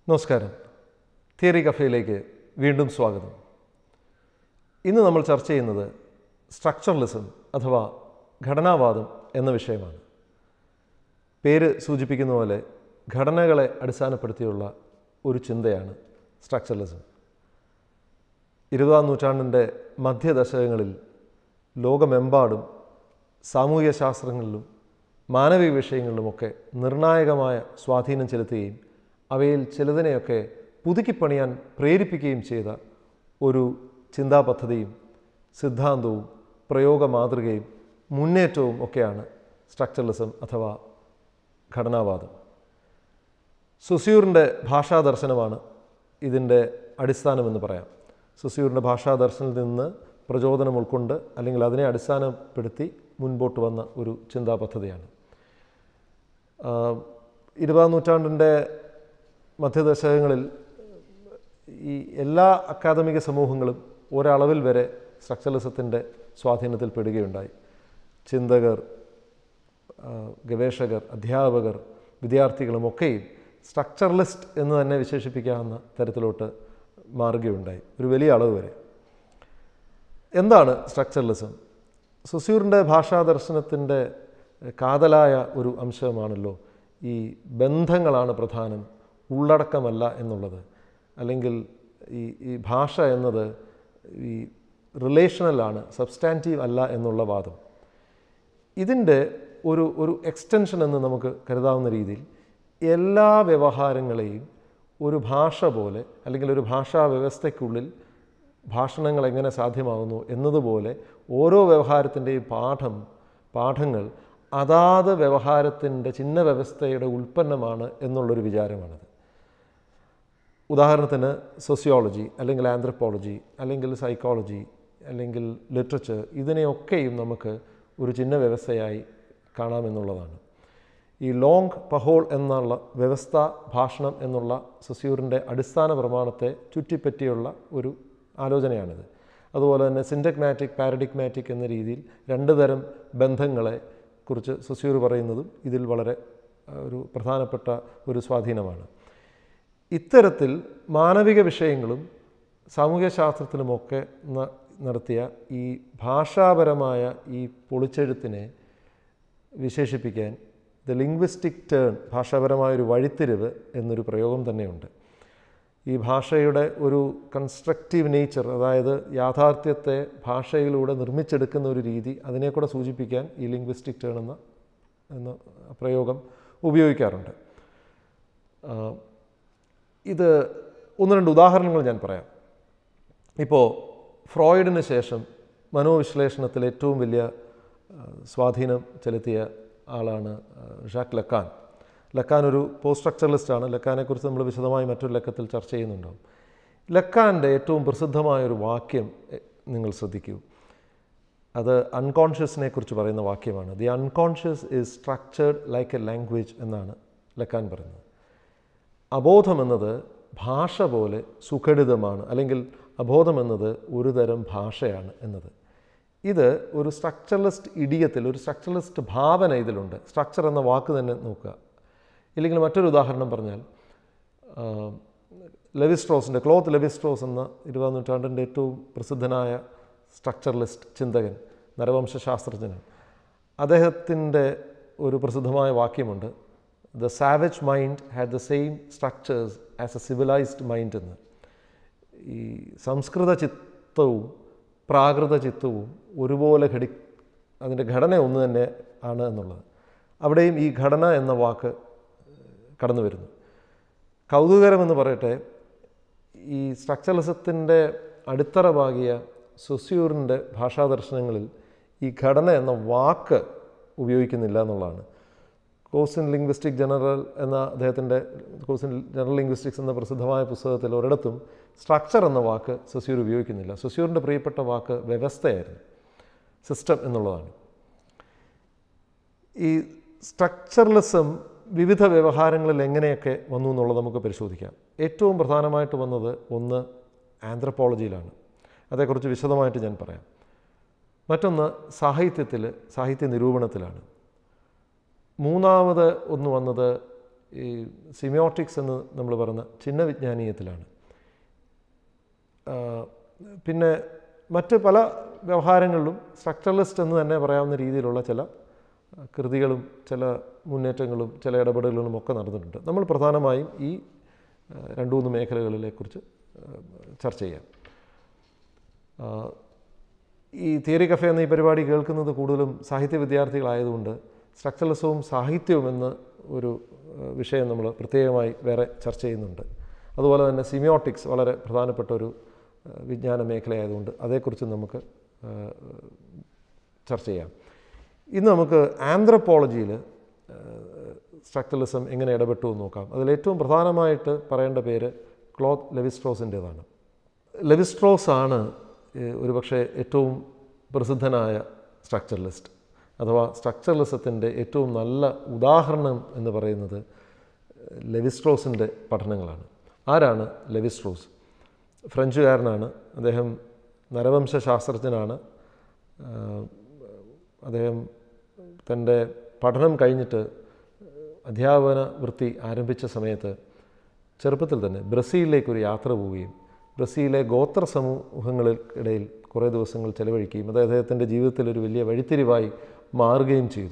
നമസ്കാരം തിയറി കഫേയിലേക്ക് വീണ്ടും സ്വാഗതം ഇന്ന് നമ്മൾ ചർച്ച ചെയ്യുന്നത് സ്ട്രക്ചറലിസം അഥവാ ഘടനാവാദം എന്ന വിഷയമാണ് പേര് സൂചിപ്പിക്കുന്ന പോലെ ഘടനകളെ അടിസ്ഥാനപ്പെടുത്തിയുള്ള ഒരു ചിന്തയാണ് സ്ട്രക്ചറലിസം ഇരുപതാം നൂറ്റാണ്ടിൻ്റെ മധ്യദശകങ്ങളിൽ ലോകമെമ്പാടും സാമൂഹിക ശാസ്ത്രങ്ങളിലും മാനവിക വിഷയങ്ങളിലുമൊക്കെ നിർണായകമായ സ്വാധീനം ചെലുത്തുകയും അവയിൽ ചിലതിനെയൊക്കെ പുതുക്കിപ്പണിയാൻ പ്രേരിപ്പിക്കുകയും ചെയ്ത ഒരു ചിന്താ പദ്ധതിയും സിദ്ധാന്തവും പ്രയോഗ മാതൃകയും മുന്നേറ്റവും ഒക്കെയാണ് സ്ട്രക്ചറലിസം അഥവാ ഘടനാവാദം സുസ്യൂറിൻ്റെ ഭാഷാദർശനമാണ് ഇതിൻ്റെ അടിസ്ഥാനമെന്ന് പറയാം സുസ്യൂറിൻ്റെ ഭാഷാദർശനത്തിൽ നിന്ന് പ്രചോദനം ഉൾക്കൊണ്ട് അല്ലെങ്കിൽ അതിനെ അടിസ്ഥാനപ്പെടുത്തി മുൻപോട്ട് വന്ന ഒരു ചിന്താ പദ്ധതിയാണ് ആഹ് ഇരുപതാം നൂറ്റാണ്ടിൻ്റെ മധ്യദശകങ്ങളിൽ ഈ എല്ലാ അക്കാദമിക സമൂഹങ്ങളും ഒരളവിൽ വരെ സ്ട്രക്ചറലിസത്തിൻ്റെ സ്വാധീനത്തിൽ പെടുകയുണ്ടായി ചിന്തകർ ആ, ഗവേഷകർ അധ്യാപകർ വിദ്യാർത്ഥികളുമൊക്കെയും സ്ട്രക്ചറലിസ്റ്റ് എന്ന് തന്നെ വിശേഷിപ്പിക്കാവുന്ന തരത്തിലോട്ട് മാറുകയുണ്ടായി ഒരു വലിയ അളവ് വരെ എന്താണ് സ്ട്രക്ചറലിസം സുസ്യൂറിൻ്റെ ഭാഷാദർശനത്തിൻ്റെ കാതലായ ഒരു അംശമാണല്ലോ ഈ ബന്ധങ്ങളാണ് പ്രധാനം ഉള്ളടക്കമല്ല എന്നുള്ളത് അല്ലെങ്കിൽ ഈ ഈ ഭാഷ എന്നത് ഈ റിലേഷണലാണ് സബ്സ്റ്റാൻറ്റീവ് അല്ല എന്നുള്ള വാദം ഇതിൻ്റെ ഒരു ഒരു എക്സ്റ്റൻഷൻ എന്ന് നമുക്ക് കരുതാവുന്ന രീതിയിൽ എല്ലാ വ്യവഹാരങ്ങളെയും ഒരു ഭാഷ പോലെ അല്ലെങ്കിൽ ഒരു ഭാഷാ വ്യവസ്ഥയ്ക്കുള്ളിൽ ഭാഷണങ്ങൾ എങ്ങനെ സാധ്യമാകുന്നു എന്നതുപോലെ ഓരോ വ്യവഹാരത്തിൻ്റെയും പാഠം പാഠങ്ങൾ അതാത് വ്യവഹാരത്തിൻ്റെ ചിഹ്ന വ്യവസ്ഥയുടെ ഉൽപ്പന്നമാണ് എന്നുള്ളൊരു വിചാരമാണത് ഉദാഹരണത്തിന് സോഷ്യോളജി അല്ലെങ്കിൽ ആന്ത്രപ്പോളജി അല്ലെങ്കിൽ സൈക്കോളജി അല്ലെങ്കിൽ ലിറ്ററേച്ചർ ഇതിനെയൊക്കെയും നമുക്ക് ഒരു ചിഹ്ന വ്യവസ്ഥയായി കാണാമെന്നുള്ളതാണ് ഈ ലോങ് പഹോൾ എന്നുള്ള വ്യവസ്ഥ ഭാഷണം എന്നുള്ള സൊസ്യൂറിൻ്റെ അടിസ്ഥാന പ്രമാണത്തെ ചുറ്റിപ്പറ്റിയുള്ള ഒരു ആലോചനയാണിത് അതുപോലെ തന്നെ സിൻറ്റഗ്മാറ്റിക് പാരഡിഗ്മാറ്റിക് എന്ന രീതിയിൽ രണ്ട് തരം ബന്ധങ്ങളെ കുറിച്ച് സൊസ്യൂർ പറയുന്നതും ഇതിൽ വളരെ ആ, ഒരു പ്രധാനപ്പെട്ട ഒരു സ്വാധീനമാണ് ഇത്തരത്തിൽ മാനവിക വിഷയങ്ങളും സാമൂഹ്യ ശാസ്ത്രത്തിലുമൊക്കെ ന- നടത്തിയ ഈ ഭാഷാപരമായ ഈ പൊളിച്ചെഴുത്തിനെ വിശേഷിപ്പിക്കാൻ ദ ലിംഗ്വിസ്റ്റിക് ടേൺ ഭാഷാപരമായ ഒരു വഴിത്തിരിവ് എന്നൊരു പ്രയോഗം തന്നെയുണ്ട് ഈ ഭാഷയുടെ ഒരു കൺസ്ട്രക്റ്റീവ് നേച്ചർ അതായത് യാഥാർത്ഥ്യത്തെ ഭാഷയിലൂടെ നിർമ്മിച്ചെടുക്കുന്ന ഒരു രീതി അതിനെ കൂടെ സൂചിപ്പിക്കാൻ ഈ ലിംഗ്വിസ്റ്റിക് ടേൺ എന്ന എന്ന പ്രയോഗം ഉപയോഗിക്കാറുണ്ട് ആ, ഇത് ഒന്ന് രണ്ട് ഉദാഹരണങ്ങൾ ഞാൻ പറയാം ഇപ്പോൾ ഫ്രോയിഡിന് ശേഷം മനോവിശ്ലേഷണത്തിൽ ഏറ്റവും വലിയ ആ, സ്വാധീനം ചെലുത്തിയ ആളാണ് ആ, ഷാക്ക് ലക്കാൻ ലക്കാൻ ഒരു പോസ്റ്റ് സ്ട്രക്ചറലിസ്റ്റാണ് ലക്കാനെക്കുറിച്ച് നമ്മൾ വിശദമായി മറ്റൊരു ലക്കത്തിൽ ചർച്ച ചെയ്യുന്നുണ്ടാവും ലക്കാൻ്റെ ഏറ്റവും പ്രസിദ്ധമായ ഒരു വാക്യം എ, നിങ്ങൾ ശ്രദ്ധിക്കൂ അത് അൺകോൺഷ്യസിനെ കുറിച്ച് പറയുന്ന വാക്യമാണ് the unconscious is structured like a language എന്നാണ് ലക്കാൻ പറയുന്നത് അബോധം എന്നത് ഭാഷ പോലെ സുഘടിതമാണ് അല്ലെങ്കിൽ അബോധം എന്നത് ഒരു തരം ഭാഷയാണ് എന്നത് ഇത് ഒരു സ്ട്രക്ചറലിസ്റ്റ് ഇടിയത്തിൽ ഒരു സ്ട്രക്ചറലിസ്റ്റ് ഭാവന ഇതിലുണ്ട് സ്ട്രക്ചർ എന്ന വാക്ക് തന്നെ നോക്കുക ഇല്ലെങ്കിൽ മറ്റൊരു ഉദാഹരണം പറഞ്ഞാൽ ആ, ലെവിസ്ട്രോസിൻ്റെ ക്ലോത്ത് ലെവിസ്ട്രോസ് എന്ന ഇരുപതാം നൂറ്റാണ്ടിൻ്റെ ഏറ്റവും പ്രസിദ്ധനായ സ്ട്രക്ചറലിസ്റ്റ് ചിന്തകൻ നരവംശാസ്ത്രജ്ഞനാണ് അദ്ദേഹത്തിൻ്റെ ഒരു പ്രസിദ്ധമായ വാക്യമുണ്ട് the savage mind had the same structures as a civilised mind എന്ന് ഈ സംസ്കൃത ചിത്തവും പ്രാകൃത ചിത്തവും ഒരുപോലെ ഘടി അതിൻ്റെ ഘടന ഒന്ന് തന്നെ ആണ് എന്നുള്ളത് അവിടെയും ഈ ഘടന എന്ന വാക്ക് കടന്നു വരുന്നു കൗതുകരമെന്ന് പറയട്ടെ ഈ സ്ട്രക്ചറലിസത്തിൻ്റെ അടിത്തറ പാകിയ സൊസ്യൂറിൻ്റെ ഭാഷാദർശനങ്ങളിൽ ഈ ഘടന എന്ന വാക്ക് ഉപയോഗിക്കുന്നില്ല എന്നുള്ളതാണ് കോഴ്സ് ഇൻ ലിംഗ്വിസ്റ്റിക് ജനറൽ എന്ന അദ്ദേഹത്തിൻ്റെ കോഴ്സ് ഇൻ ജനറൽ ലിംഗ്വിസ്റ്റിക്സ് എന്ന പ്രസിദ്ധമായ പുസ്തകത്തിൽ ഒരിടത്തും സ്ട്രക്ചർ എന്ന വാക്ക് സൊസ്യൂർ ഉപയോഗിക്കുന്നില്ല സൊസ്യൂറിൻ്റെ പ്രിയപ്പെട്ട വാക്ക് വ്യവസ്ഥയായിരുന്നു സിസ്റ്റം എന്നുള്ളതാണ് ഈ സ്ട്രക്ചറലിസം വിവിധ വ്യവഹാരങ്ങളിൽ എങ്ങനെയൊക്കെ വന്നു എന്നുള്ളത് നമുക്ക് പരിശോധിക്കാം ഏറ്റവും പ്രധാനമായിട്ട് വന്നത് ഒന്ന് ആന്ത്രപ്പോളജിയിലാണ് അതേക്കുറിച്ച് വിശദമായിട്ട് ഞാൻ പറയാം മറ്റൊന്ന് സാഹിത്യത്തിൽ സാഹിത്യ നിരൂപണത്തിലാണ് മൂന്നാമത് ഒന്ന് വന്നത് ഈ സിമിയോട്ടിക്സ് എന്ന് നമ്മൾ പറയുന്ന ചിഹ്ന വിജ്ഞാനീയത്തിലാണ് ആ, പിന്നെ മറ്റ് പല വ്യവഹാരങ്ങളിലും സ്ട്രക്ചറലിസ്റ്റ് എന്ന് തന്നെ പറയാവുന്ന രീതിയിലുള്ള ചില ആ, കൃതികളും ചില മുന്നേറ്റങ്ങളും ചില ഇടപെടലുകളും ഒക്കെ നടന്നിട്ടുണ്ട് നമ്മൾ പ്രധാനമായും ഈ ആ, രണ്ട് മൂന്ന് മേഖലകളിലെക്കുറിച്ച് ആ, ചർച്ച ചെയ്യാം ആ, ഈ തിയറി കഫേ എന്ന ഈ പരിപാടി കേൾക്കുന്നത് കൂടുതലും സാഹിത്യ വിദ്യാർത്ഥികളായതുകൊണ്ട് സ്ട്രക്ചറലിസവും സാഹിത്യവും എന്ന ഒരു ആ, വിഷയം നമ്മൾ പ്രത്യേകമായി വേറെ ചർച്ച ചെയ്യുന്നുണ്ട് അതുപോലെ തന്നെ സിമിയോട്ടിക്സ് വളരെ പ്രധാനപ്പെട്ട ഒരു ആ, വിജ്ഞാന മേഖലയായതുകൊണ്ട് അതേക്കുറിച്ച് നമുക്ക് ആ, ചർച്ച ചെയ്യാം ഇന്ന് നമുക്ക് ആന്ത്രപ്പോളജിയിൽ സ്ട്രക്ചറലിസം എങ്ങനെ ഇടപെട്ടു എന്ന് നോക്കാം അതിൽ ഏറ്റവും പ്രധാനമായിട്ട് പറയേണ്ട പേര് ക്ലോത്ത് ലെവിസ്ട്രോസിൻ്റേതാണ് ലെവിസ്ട്രോസ് ആണ് ഏഹ്, ഒരുപക്ഷെ ഏറ്റവും പ്രസിദ്ധനായ സ്ട്രക്ചറലിസ്റ്റ് അഥവാ സ്ട്രക്ചറലിസത്തിൻ്റെ ഏറ്റവും നല്ല ഉദാഹരണം എന്ന് പറയുന്നത് ലെവിസ്ട്രോസിൻ്റെ പഠനങ്ങളാണ് ആരാണ് ലെവിസ്ട്രോസ് ഫ്രഞ്ചുകാരനാണ് അദ്ദേഹം നരവംശ ശാസ്ത്രജ്ഞനാണ് ആഹ്, അദ്ദേഹം തൻ്റെ പഠനം കഴിഞ്ഞിട്ട് അധ്യാപന വൃത്തി ആരംഭിച്ച സമയത്ത് ചെറുപ്പത്തിൽ തന്നെ ബ്രസീലിലേക്ക് ഒരു യാത്ര പോവുകയും ബ്രസീലിലെ ഗോത്ര സമൂഹങ്ങൾക്കിടയിൽ കുറേ ദിവസങ്ങൾ ചെലവഴിക്കുകയും അത് അദ്ദേഹത്തിൻ്റെ ജീവിതത്തിൽ ഒരു വലിയ വഴിത്തിരിവായി മാറുകയും ചെയ്തു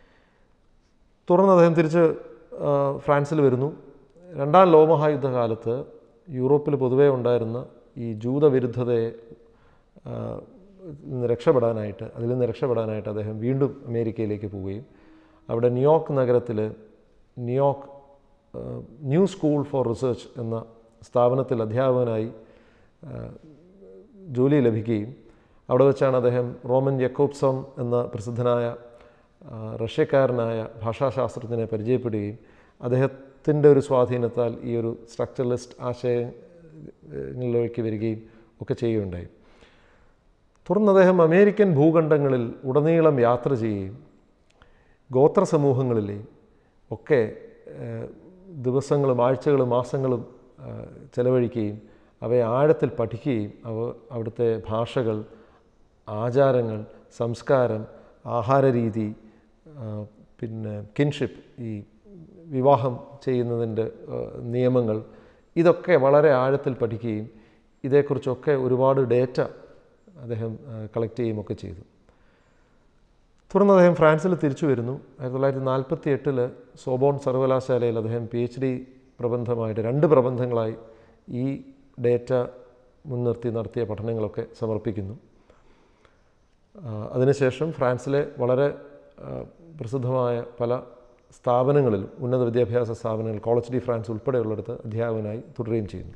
തുടർന്ന് അദ്ദേഹം തിരിച്ച് ആ, ഫ്രാൻസിൽ വരുന്നു രണ്ടാം ലോകമഹായുദ്ധകാലത്ത് യൂറോപ്പിൽ പൊതുവേ ഉണ്ടായിരുന്ന ഈ ജൂതവിരുദ്ധതയെ ആ, നിന്ന് രക്ഷപ്പെടാനായിട്ട് അതിൽ നിന്ന് രക്ഷപ്പെടാനായിട്ട് അദ്ദേഹം വീണ്ടും അമേരിക്കയിലേക്ക് പോവുകയും അവിടെ ന്യൂയോർക്ക് നഗരത്തിൽ ന്യൂയോർക്ക് ആ, ന്യൂ സ്കൂൾ ഫോർ റിസർച്ച് എന്ന സ്ഥാപനത്തിൽ അധ്യാപകനായി ആ, ജോലി ലഭിക്കുകയും അവിടെ വെച്ചാണ് അദ്ദേഹം റോമൻ യക്കോബ്സോൺ എന്ന പ്രസിദ്ധനായ ആ, റഷ്യക്കാരനായ ഭാഷാശാസ്ത്രജ്ഞനെ പരിചയപ്പെടുകയും അദ്ദേഹത്തിൻ്റെ ഒരു സ്വാധീനത്താൽ ഈ ഒരു സ്ട്രക്ചറലിസ്റ്റ് ആശയങ്ങളിലേക്ക് വരികയും ഒക്കെ ചെയ്യുകയുണ്ടായി തുടർന്ന് അദ്ദേഹം അമേരിക്കൻ ഭൂഖണ്ഡങ്ങളിൽ ഉടനീളം യാത്ര ചെയ്യുകയും ഗോത്ര സമൂഹങ്ങളിലെയും ഒക്കെ ഏഹ്, ദിവസങ്ങളും ആഴ്ചകളും മാസങ്ങളും ഏഹ്, ചെലവഴിക്കുകയും അവയെ ആഴത്തിൽ പഠിക്കുകയും അവ അവിടുത്തെ ഭാഷകൾ ആചാരങ്ങൾ സംസ്കാരം ആഹാരരീതി ആ, പിന്നെ കിൻഷിപ്പ് ഈ വിവാഹം ചെയ്യുന്നതിൻ്റെ ആ, നിയമങ്ങൾ ഇതൊക്കെ വളരെ ആഴത്തിൽ പഠിക്കുകയും ഇതേക്കുറിച്ചൊക്കെ ഒരുപാട് ഡേറ്റ അദ്ദേഹം കളക്ട് ചെയ്യുകയും ഒക്കെ ചെയ്തു തുടർന്ന് അദ്ദേഹം ഫ്രാൻസിൽ തിരിച്ചു വരുന്നു ആയിരത്തി തൊള്ളായിരത്തി നാൽപ്പത്തി എട്ടിൽ സോബോൺ സർവകലാശാലയിൽ അദ്ദേഹം പി എച്ച് ഡി പ്രബന്ധമായിട്ട് രണ്ട് പ്രബന്ധങ്ങളായി ഈ ഡേറ്റ മുൻനിർത്തി നടത്തിയ പഠനങ്ങളൊക്കെ സമർപ്പിക്കുന്നു ആ, അതിനുശേഷം ഫ്രാൻസിലെ വളരെ ആ, പ്രസിദ്ധമായ പല സ്ഥാപനങ്ങളിലും ഉന്നത വിദ്യാഭ്യാസ സ്ഥാപനങ്ങൾ കോളേജ് ഡി ഫ്രാൻസ് ഉൾപ്പെടെയുള്ളിടത്ത് അധ്യാപകനായി തുടരുകയും ചെയ്യുന്നു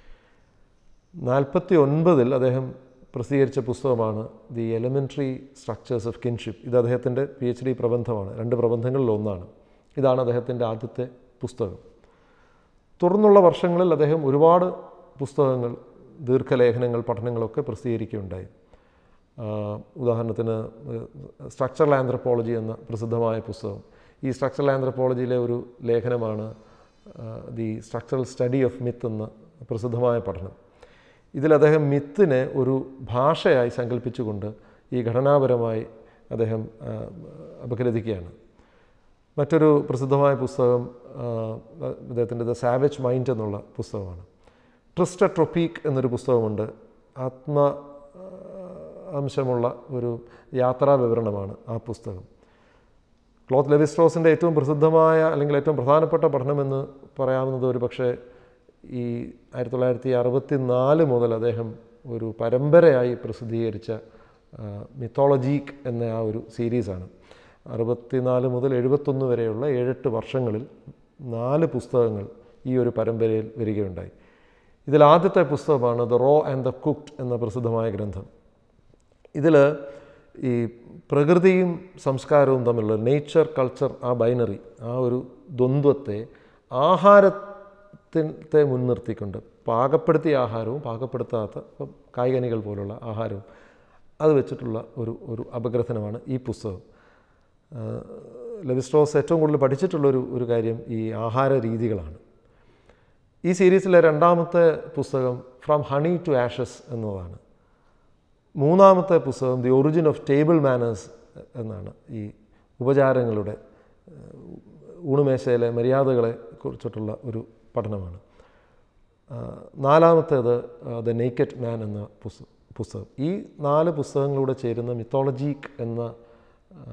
നാൽപ്പത്തി ഒൻപതിൽ അദ്ദേഹം പ്രസിദ്ധീകരിച്ച പുസ്തകമാണ് the elementary structures of kinship ഇത് അദ്ദേഹത്തിൻ്റെ പി എച്ച് ഡി പ്രബന്ധമാണ് രണ്ട് പ്രബന്ധങ്ങളിൽ ഒന്നാണ് ഇതാണ് അദ്ദേഹത്തിൻ്റെ ആദ്യത്തെ പുസ്തകം തുടർന്നുള്ള വർഷങ്ങളിൽ അദ്ദേഹം ഒരുപാട് പുസ്തകങ്ങൾ ദീർഘലേഖനങ്ങൾ പഠനങ്ങളൊക്കെ പ്രസിദ്ധീകരിക്കുകയുണ്ടായി ആ, ഉദാഹരണത്തിന് സ്ട്രക്ചറൽ ആന്ത്രപ്പോളജി എന്ന പ്രസിദ്ധമായ പുസ്തകം ഈ സ്ട്രക്ചറൽ ആന്ത്രപ്പോളജിയിലെ ഒരു ലേഖനമാണ് the structural study of myth എന്ന പ്രസിദ്ധമായ പഠനം ഇതിൽ അദ്ദേഹം മിത്തിനെ ഒരു ഭാഷയായി സങ്കല്പിച്ചുകൊണ്ട് ഈ ഘടനാപരമായി അദ്ദേഹം ആ, അപഗ്രഥിക്കുകയാണ് മറ്റൊരു പ്രസിദ്ധമായ പുസ്തകം ആ, അദ്ദേഹത്തിൻ്റെ ദ സാവേജ് മൈൻഡ് എന്നുള്ള പുസ്തകമാണ് ട്രിസ്റ്റ ട്രൊപ്പീക്ക് എന്നൊരു പുസ്തകമുണ്ട് ആത്മ ആ, അംശമുള്ള ഒരു യാത്രാ വിവരണമാണ് ആ പുസ്തകം ക്ലോത്ത് ലെവിസ്ട്രോസിൻ്റെ ഏറ്റവും പ്രസിദ്ധമായ അല്ലെങ്കിൽ ഏറ്റവും പ്രധാനപ്പെട്ട പഠനമെന്ന് പറയാവുന്നത് ഒരു പക്ഷേ ഈ ആയിരത്തി തൊള്ളായിരത്തി അറുപത്തി നാല് മുതൽ അദ്ദേഹം ഒരു പരമ്പരയായി പ്രസിദ്ധീകരിച്ച മിത്തോളജീക്ക് എന്ന ആ ഒരു സീരീസാണ് അറുപത്തിനാല് മുതൽ എഴുപത്തൊന്ന് വരെയുള്ള ഏഴെട്ട് വർഷങ്ങളിൽ നാല് പുസ്തകങ്ങൾ ഈ ഒരു പരമ്പരയിൽ വരികയുണ്ടായി ഇതിൽ ആദ്യത്തെ പുസ്തകമാണ് the raw and the cooked എന്ന പ്രസിദ്ധമായ ഗ്രന്ഥം ഇതിൽ ഈ പ്രകൃതിയും സംസ്കാരവും തമ്മിലുള്ള നേച്ചർ കൾച്ചർ ആ ബൈനറി ആ ഒരു ദ്വന്ദ്വത്തെ ആഹാരത്തെ മുൻനിർത്തിക്കൊണ്ട് പാകപ്പെടുത്തിയ ആഹാരവും പാകപ്പെടുത്താത്ത ഇപ്പം കായികനികൾ പോലുള്ള ആഹാരവും അത് വെച്ചിട്ടുള്ള ഒരു ഒരു അപഗ്രഥനമാണ് ഈ പുസ്തകം ലെവിസ്ട്രോസ് ഏറ്റവും കൂടുതൽ പഠിച്ചിട്ടുള്ളൊരു ഒരു കാര്യം ഈ ആഹാര രീതികളാണ് ഈ സീരീസിലെ രണ്ടാമത്തെ പുസ്തകം ഫ്രം ഹണി ടു ആഷസ് എന്നതാണ് മൂന്നാമത്തെ പുസ്തകം the origin of table manners എന്നാണ് ഈ ഉപചാരങ്ങളുടെ ഏഹ്, ഊണുമേശയിലെ മര്യാദകളെ കുറിച്ചിട്ടുള്ള ഒരു പഠനമാണ് ആ, നാലാമത്തേത് ദ നേക്കറ്റ് മാൻ എന്ന പുസ്തകം പുസ്തകം ഈ നാല് പുസ്തകങ്ങളിലൂടെ ചേരുന്ന മിത്തോളജീക്ക് എന്ന ആ,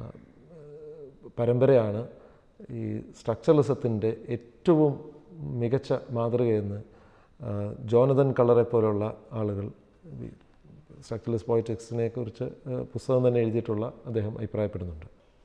പരമ്പരയാണ് ഈ സ്ട്രക്ചറലിസത്തിൻ്റെ ഏറ്റവും മികച്ച മാതൃകയെന്ന് ആ, ജോനതൻ കളറെ പോലുള്ള ആളുകൾ സ്ട്രക്ചറലിസ്റ്റ് പോയിറ്റിക്സിനെ കുറിച്ച് ആ, പുസ്തകം തന്നെ എഴുതിയിട്ടുള്ള അദ്ദേഹം അഭിപ്രായപ്പെടുന്നുണ്ട്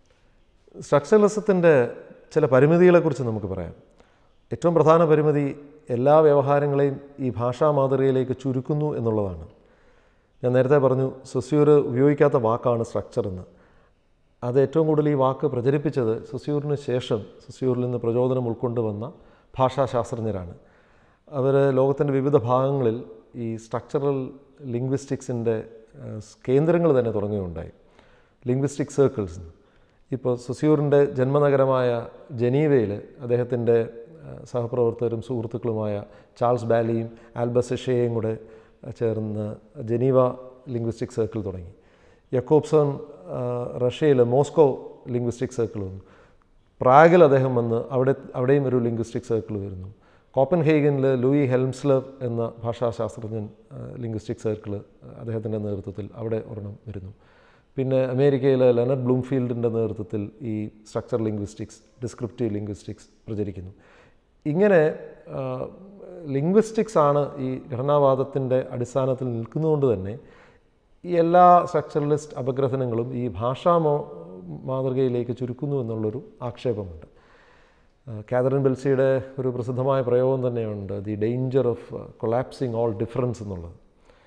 സ്ട്രക്ചറലിസത്തിൻ്റെ ചില പരിമിതികളെക്കുറിച്ച് നമുക്ക് പറയാം ഏറ്റവും പ്രധാന പരിമിതി എല്ലാ വ്യവഹാരങ്ങളെയും ഈ ഭാഷാ മാതൃകയിലേക്ക് ചുരുക്കുന്നു എന്നുള്ളതാണ് ഞാൻ നേരത്തെ പറഞ്ഞു സൊസ്യൂർ ഉപയോഗിക്കാത്ത വാക്കാണ് സ്ട്രക്ചർ എന്ന് അത് ഏറ്റവും കൂടുതൽ ഈ വാക്ക് പ്രചരിപ്പിച്ചത് സൊസ്യൂറിന് ശേഷം സൊസ്യൂറിൽ നിന്ന് പ്രചോദനം ഉൾക്കൊണ്ട് വന്ന ഭാഷാശാസ്ത്രജ്ഞരാണ് അവർ ലോകത്തിൻ്റെ വിവിധ ഭാഗങ്ങളിൽ ഈ സ്ട്രക്ചറൽ ലിംഗ്വിസ്റ്റിക്സിൻ്റെ കേന്ദ്രങ്ങൾ തന്നെ തുടങ്ങുകയുണ്ടായി ലിംഗ്വിസ്റ്റിക് സർക്കിൾസ് ഇപ്പോൾ സൊസ്യൂറിൻ്റെ ജന്മനഗരമായ ജനീവയിൽ അദ്ദേഹത്തിൻ്റെ ആ, സഹപ്രവർത്തകരും സുഹൃത്തുക്കളുമായ ചാൾസ് ബാലിയും ആൽബസ് ഷേയും കൂടെ ചേർന്ന് ജനീവ ലിംഗ്വിസ്റ്റിക് സർക്കിൾ തുടങ്ങി യക്കോബ്സൺ ആ, റഷ്യയിൽ മോസ്കോ ലിംഗ്വിസ്റ്റിക് സർക്കിൾ വന്നു പ്രാഗിൽ അദ്ദേഹം വന്ന് അവിടെ അവിടെയും ഒരു ലിംഗ്വിസ്റ്റിക് സർക്കിൾ വരുന്നു കോപ്പൻഹേഗനിൽ ലൂയി ഹെൽംസ്ലവ് എന്ന ഭാഷാശാസ്ത്രജ്ഞൻ ലിംഗ്വിസ്റ്റിക് സർക്കിൾ അദ്ദേഹത്തിൻ്റെ നേതൃത്വത്തിൽ അവിടെ ഒരെണ്ണം വരുന്നു പിന്നെ അമേരിക്കയിലെ ലെനഡ് ബ്ലൂംഫീൽഡിൻ്റെ നേതൃത്വത്തിൽ ഈ സ്ട്രക്ചർ ലിംഗ്വിസ്റ്റിക്സ് ഡിസ്ക്രിപ്റ്റീവ് ലിംഗ്വിസ്റ്റിക്സ് പ്രചരിക്കുന്നു ഇങ്ങനെ ലിംഗ്വിസ്റ്റിക്സ് ആണ് ഈ ഘടനാവാദത്തിൻ്റെ അടിസ്ഥാനത്തിൽ നിൽക്കുന്നതുകൊണ്ട് തന്നെ ഈ എല്ലാ സ്ട്രക്ചറലിസ്റ്റ് അപഗ്രഥനങ്ങളും ഈ ഭാഷാ മോ മാതൃകയിലേക്ക് ചുരുക്കുന്നു എന്നുള്ളൊരു ആക്ഷേപമുണ്ട് ആ, കാതറിൻ ബെൽസിയുടെ ഒരു പ്രസിദ്ധമായ പ്രയോഗം തന്നെയുണ്ട് the danger of collapsing all difference എന്നുള്ളത്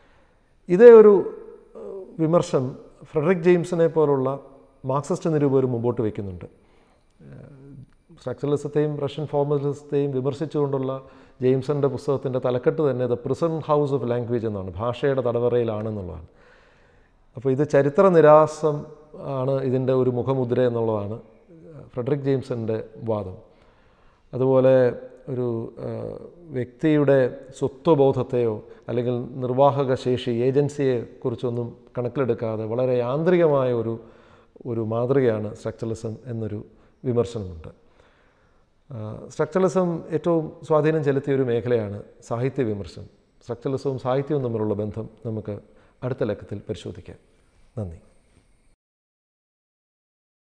ഇതേ ഒരു ആ, വിമർശം ഫ്രെഡറിക് ജെയിംസിനെ പോലുള്ള മാർക്സിസ്റ്റ് നിരൂപകർ മുമ്പോട്ട് വയ്ക്കുന്നുണ്ട് സ്ട്രക്ചറലിസത്തെയും റഷ്യൻ ഫോർമലിസത്തെയും വിമർശിച്ചുകൊണ്ടുള്ള ജെയിംസന്റെ പുസ്തകത്തിൻ്റെ തലക്കെട്ട് തന്നെ the prison house of language എന്നാണ് ഭാഷയുടെ തടവറയിലാണെന്നുള്ളതാണ് അപ്പോൾ ഇത് ചരിത്ര നിരാസം ആണ് ഇതിൻ്റെ ഒരു മുഖമുദ്ര എന്നുള്ളതാണ് ഫ്രെഡറിക് ജെയിംസൻ്റെ വാദം അതുപോലെ ഒരു ആ, വ്യക്തിയുടെ സ്വത്വബോധത്തെയോ അല്ലെങ്കിൽ നിർവാഹക ശേഷി ഏജൻസിയെ കുറിച്ചൊന്നും കണക്കിലെടുക്കാതെ വളരെ യാന്ത്രികമായ ഒരു ഒരു മാതൃകയാണ് സ്ട്രക്ചറലിസം എന്നൊരു വിമർശനമുണ്ട് സ്ട്രക്ചറലിസം ഏറ്റവും സ്വാധീനം ചെലുത്തിയ ഒരു മേഖലയാണ് സാഹിത്യ വിമർശനം സ്ട്രക്ചറലിസവും സാഹിത്യവും തമ്മിലുള്ള ബന്ധം നമുക്ക് അടുത്ത ലക്കത്തിൽ പരിശോധിക്കാം നന്ദി